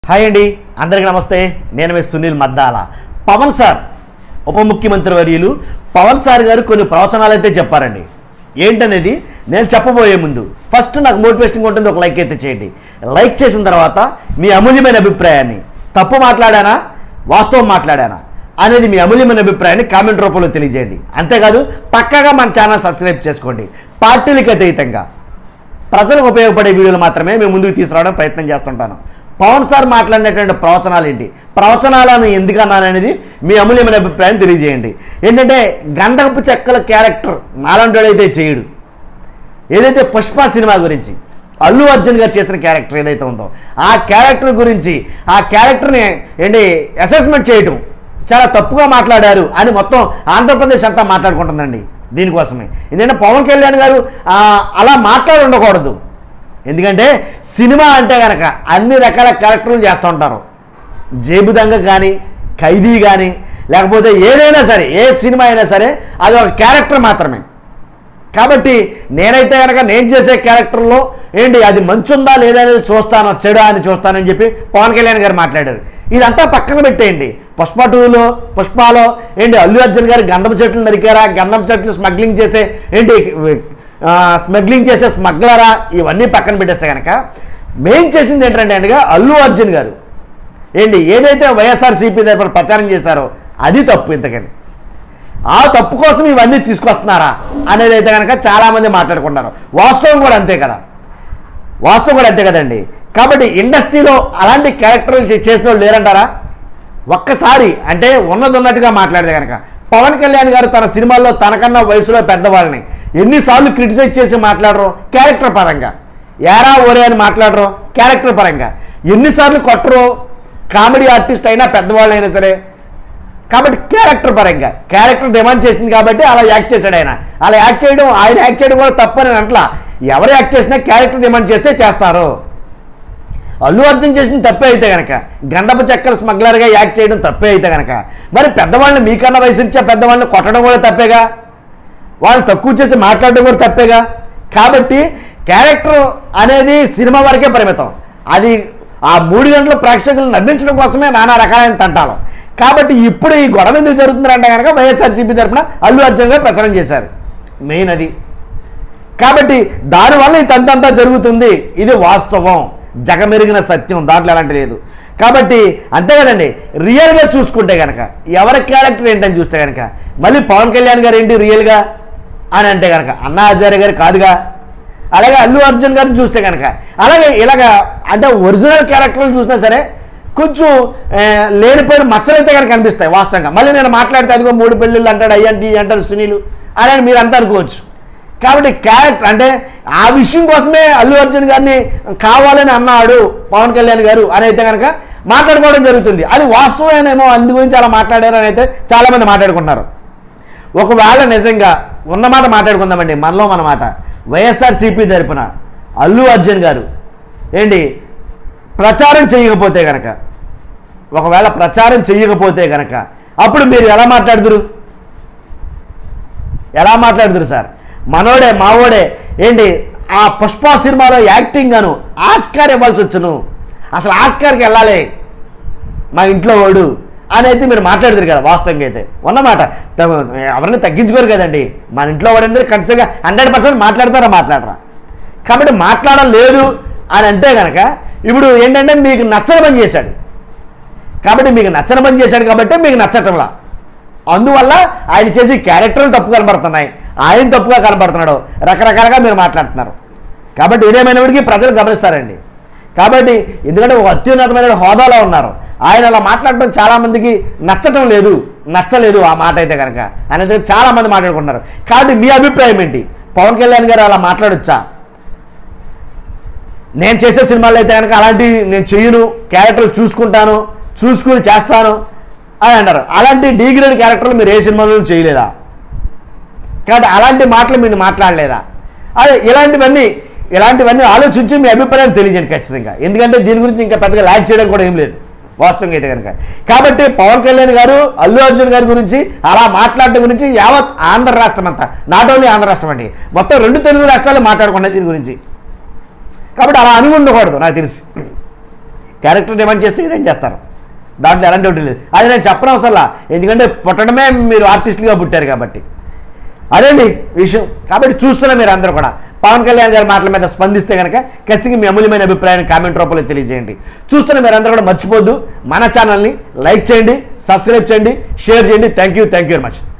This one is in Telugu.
హాయ్ అండి అందరికీ నమస్తే నేను మీ సునీల్ మద్దాల పవన్ సార్ ఉప ముఖ్యమంత్రి వర్యులు పవన్ సార్ గారు కొన్ని ప్రవచనాలు అయితే చెప్పారండి ఏంటనేది నేను చెప్పబోయే ముందు ఫస్ట్ నాకు మోటివేషన్గా ఉంటుంది ఒక లైక్ అయితే చేయండి లైక్ చేసిన తర్వాత మీ అమూల్యమైన అభిప్రాయాన్ని తప్పు మాట్లాడానా వాస్తవం మాట్లాడానా అనేది మీ అమూల్యమైన అభిప్రాయాన్ని కామెంట్ రూపంలో తెలియజేయండి అంతేకాదు పక్కాగా మన ఛానల్ సబ్స్క్రైబ్ చేసుకోండి పార్టీలకు అతీతంగా ప్రజలకు ఉపయోగపడే వీడియోలు మాత్రమే మేము ముందుకు తీసుకురావడం ప్రయత్నం చేస్తుంటాను పవన్ సార్ మాట్లాడినటువంటి ప్రవచనాలు ఏంటి ప్రవచనాలను ఎందుకు అన్నాను అనేది మీ అమూల్యమైన అభిప్రాయం తెలియజేయండి ఏంటంటే గండకపు చెక్కల క్యారెక్టర్ నాలంటోడైతే చేయడు ఏదైతే పుష్ప సినిమా గురించి అల్లు అర్జున్ గారు చేసిన క్యారెక్టర్ ఏదైతే ఉందో ఆ క్యారెక్టర్ గురించి ఆ క్యారెక్టర్ని ఏంటి అసెస్మెంట్ చేయటం చాలా తప్పుగా మాట్లాడారు అని మొత్తం ఆంధ్రప్రదేశ్ అంతా మాట్లాడుకుంటుందండి దీనికోసమే ఎందుకంటే పవన్ కళ్యాణ్ గారు ఆ, అలా మాట్లాడి ఉండకూడదు ఎందుకంటే సినిమా అంటే కనుక అన్ని రకాల క్యారెక్టర్లు చేస్తూ ఉంటారు జేబు దొంగ కానీ ఖైదీ కానీ లేకపోతే ఏదైనా సరే ఏ సినిమా అయినా సరే అది ఒక క్యారెక్టర్ మాత్రమే కాబట్టి నేనైతే కనుక నేను చేసే క్యారెక్టర్లో ఏంటి అది మంచి ఉందా లేదా అనేది చూస్తాను చెడా అని చూస్తానని చెప్పి పవన్ కళ్యాణ్ గారు మాట్లాడారు ఇదంతా పక్కన పెట్టేయండి పుష్ప టూలో పుష్పలో ఏంటి అల్లు అర్జున్ గారు గంధం చెట్లు నరికారా గంధం చెట్లు స్మగ్లింగ్ చేసే ఏంటి ఆ, స్మగ్లింగ్ చేసే స్మగ్లరా ఇవన్నీ పక్కన పెట్టేస్తే కనుక మెయిన్ చేసింది ఏంటంటే అనగా అల్లు అర్జున్ గారు ఏంటి ఏదైతే వైఎస్ఆర్సీపీ తరపున ప్రచారం చేశారో అది తప్పు ఇంతకని ఆ తప్పు కోసం ఇవన్నీ తీసుకొస్తున్నారా అనేది అయితే కనుక చాలామంది మాట్లాడుకుంటారు వాస్తవం కూడా అంతే కదా వాస్తవం కూడా అంతే కదండి కాబట్టి ఇండస్ట్రీలో అలాంటి క్యారెక్టర్లు చే- చేసిన వాళ్ళు లేరంటారా ఒక్కసారి అంటే ఉన్నది ఉన్నట్టుగా మాట్లాడితే కనుక పవన్ కళ్యాణ్ గారు తన సినిమాల్లో తనకన్నా వయసులో పెద్దవాళ్ళని ఎన్నిసార్లు క్రిటిసైజ్ చేసి మాట్లాడరు క్యారెక్టర్ పరంగా ఏరా ఓరే అని మాట్లాడరు క్యారెక్టర్ పరంగా ఎన్నిసార్లు కొట్టరు కామెడీ ఆర్టిస్ట్ అయినా పెద్దవాళ్ళు అయినా సరే కాబట్టి క్యారెక్టర్ పరంగా క్యారెక్టర్ డిమాండ్ చేసింది కాబట్టి అలా యాక్ట్ చేశాడు ఆయన అలా యాక్ట్ చేయడం ఆయన యాక్ట్ చేయడం కూడా తప్పని అంటలా ఎవరు యాక్ట్ చేసినా క్యారెక్టర్ డిమాండ్ చేస్తే చేస్తారు అల్లు అర్జున్ చేసిన తప్పే అయితే కనుక గండప చెక్కల స్మగ్లర్గా యాక్ట్ చేయడం తప్పే అయితే కనుక మరి పెద్దవాళ్ళని మీకన్నా వయసు ఇచ్చే పెద్దవాళ్ళని కొట్టడం కూడా తప్పేగా వాళ్ళు తక్కువ చేసి మాట్లాడడం కూడా తప్పేగా కాబట్టి క్యారెక్టర్ అనేది సినిమా వరకే పరిమితం అది ఆ మూడు గంటల ప్రేక్షకులు నవ్వించడం కోసమే నానా రకాలైన తంటాలు కాబట్టి ఇప్పుడు ఈ గొడవ ఎందుకు జరుగుతుందంటే కనుక వైఎస్ఆర్సీపీ తరఫున అల్లు అర్జున్ గారు ప్రసారం చేశారు మెయిన్ అది కాబట్టి దానివల్ల ఈ తంతంతా జరుగుతుంది ఇది వాస్తవం జగమెరిగిన సత్యం దాంట్లో ఎలాంటి లేదు కాబట్టి అంతే కదండి రియల్గా చూసుకుంటే కనుక ఎవరి క్యారెక్టర్ ఏంటని చూస్తే కనుక మళ్ళీ పవన్ కళ్యాణ్ గారు ఏంటి రియల్గా అని అంటే కనుక అన్నా హజారే గారు కాదుగా అలాగే అల్లు అర్జున్ గారిని చూస్తే కనుక అలాగే ఇలాగ అంటే ఒరిజినల్ క్యారెక్టర్లు చూసినా సరే కొంచెం ఆ, లేనిపోయిన మచ్చలైతే కనుక కనిపిస్తాయి వాస్తవంగా మళ్ళీ నేను మాట్లాడితే అదిగో మూడు పెళ్ళిళ్ళు అంటాడు అయ్యంటి అంటాడు సునీలు అని మీరు అంతా అనుకోవచ్చు కాబట్టి క్యారెక్టర్ అంటే ఆ విషయం కోసమే అల్లు అర్జున్ గారిని కావాలని అన్నాడు పవన్ కళ్యాణ్ గారు అని అయితే కనుక మాట్లాడుకోవడం జరుగుతుంది అది వాస్తవమేనేమో అందు గురించి అలా మాట్లాడారు అని అయితే చాలామంది మాట్లాడుకుంటున్నారు ఒకవేళ నిజంగా ఉన్నమాట మాట్లాడుకుందామండి మనలో మన మాట వైఎస్ఆర్సీపీ తరపున అల్లు అర్జున్ గారు ఏంటి ప్రచారం చేయకపోతే గనక ఒకవేళ ప్రచారం చేయకపోతే గనక అప్పుడు మీరు ఎలా మాట్లాడుదురు ఎలా మాట్లాడుతురు సార్ మనోడే మావోడే ఏంటి ఆ పుష్ప సినిమాలో యాక్టింగ్ అను ఆస్కార్ ఇవ్వాల్సి వచ్చును అసలు ఆస్కార్కి వెళ్ళాలి మా ఇంట్లో వాడు అని అయితే మీరు మాట్లాడుతారు కదా వాస్తవంగా అయితే ఉన్నమాట తమ- ఎవరిని తగ్గించుకోరు కదండి మన ఇంట్లో వాడు అందరూ ఖచ్చితంగా హండ్రెడ్ పర్సెంట్ మాట్లాడతారా మాట్లాడరా కాబట్టి మాట్లాడడం లేదు అని అంటే కనుక ఇప్పుడు ఏంటంటే మీకు నచ్చని పని చేశాడు కాబట్టి మీకు నచ్చని పని చేశాడు కాబట్టి మీకు నచ్చటంలా అందువల్ల ఆయన చేసే క్యారెక్టర్లు తప్పు కనబడుతున్నాయి ఆయన తప్పుగా కనబడుతున్నాడు రకరకాలుగా మీరు మాట్లాడుతున్నారు కాబట్టి ఏదేమైనప్పటికీ ప్రజలు గమనిస్తారండి కాబట్టి ఎందుకంటే ఒక అత్యున్నతమైన హోదాలో ఉన్నారు ఆయన అలా మాట్లాడటం చాలామందికి నచ్చటం లేదు నచ్చలేదు ఆ మాట అయితే కనుక అనేది చాలామంది మాట్లాడుకుంటున్నారు కాబట్టి మీ అభిప్రాయం ఏంటి పవన్ కళ్యాణ్ గారు అలా మాట్లాడొచ్చా నేను చేసే సినిమాలు అయితే కనుక అలాంటి నేను చెయ్యను క్యారెక్టర్లు చూసుకుంటాను చూసుకుని చేస్తాను అని అంటారు అలాంటి డీ గ్రేడ్ క్యారెక్టర్లు మీరు ఏ సినిమాలో చేయలేదా కాబట్టి అలాంటి మాటలు మీరు మాట్లాడలేదా అదే ఇలాంటివన్నీ ఇలాంటివన్నీ ఆలోచించి మీ అభిప్రాయం తెలియజేయండి ఖచ్చితంగా ఎందుకంటే దీని గురించి ఇంకా పెద్దగా ల్యాక్ చేయడం కూడా ఏం లేదు వాస్తవంగా అయితే కనుక కాబట్టి పవన్ కళ్యాణ్ గారు అల్లు అర్జున్ గారి గురించి అలా మాట్లాడడం గురించి యావత్ ఆంధ్ర రాష్ట్రం అంతా నాట్ ఓన్లీ ఆంధ్ర రాష్ట్రం అండి మొత్తం రెండు తెలుగు రాష్ట్రాలు మాట్లాడుకున్నాయి దీని గురించి కాబట్టి అలా అని ఉండకూడదు నాకు తెలిసి క్యారెక్టర్ డిమాండ్ చేస్తే ఇదేం చేస్తారు దాంట్లో ఎలాంటి ఒకటి లేదు అది నేను చెప్పడం అసలు ఎందుకంటే పుట్టడమే మీరు ఆర్టిస్టులుగా పుట్టారు కాబట్టి అదేండి విషయం కాబట్టి చూస్తున్న మీరు అందరూ కూడా పవన్ కళ్యాణ్ గారి మాటల మీద స్పందిస్తే కనుక ఖచ్చితంగా మీ అమూల్యమైన అభిప్రాయాన్ని కామెంట్ రూపంలో తెలియజేయండి చూస్తున్న మీరందరూ కూడా మర్చిపోద్దు మన ఛానల్ని లైక్ చేయండి సబ్స్క్రైబ్ చేయండి షేర్ చేయండి thank you thank you very much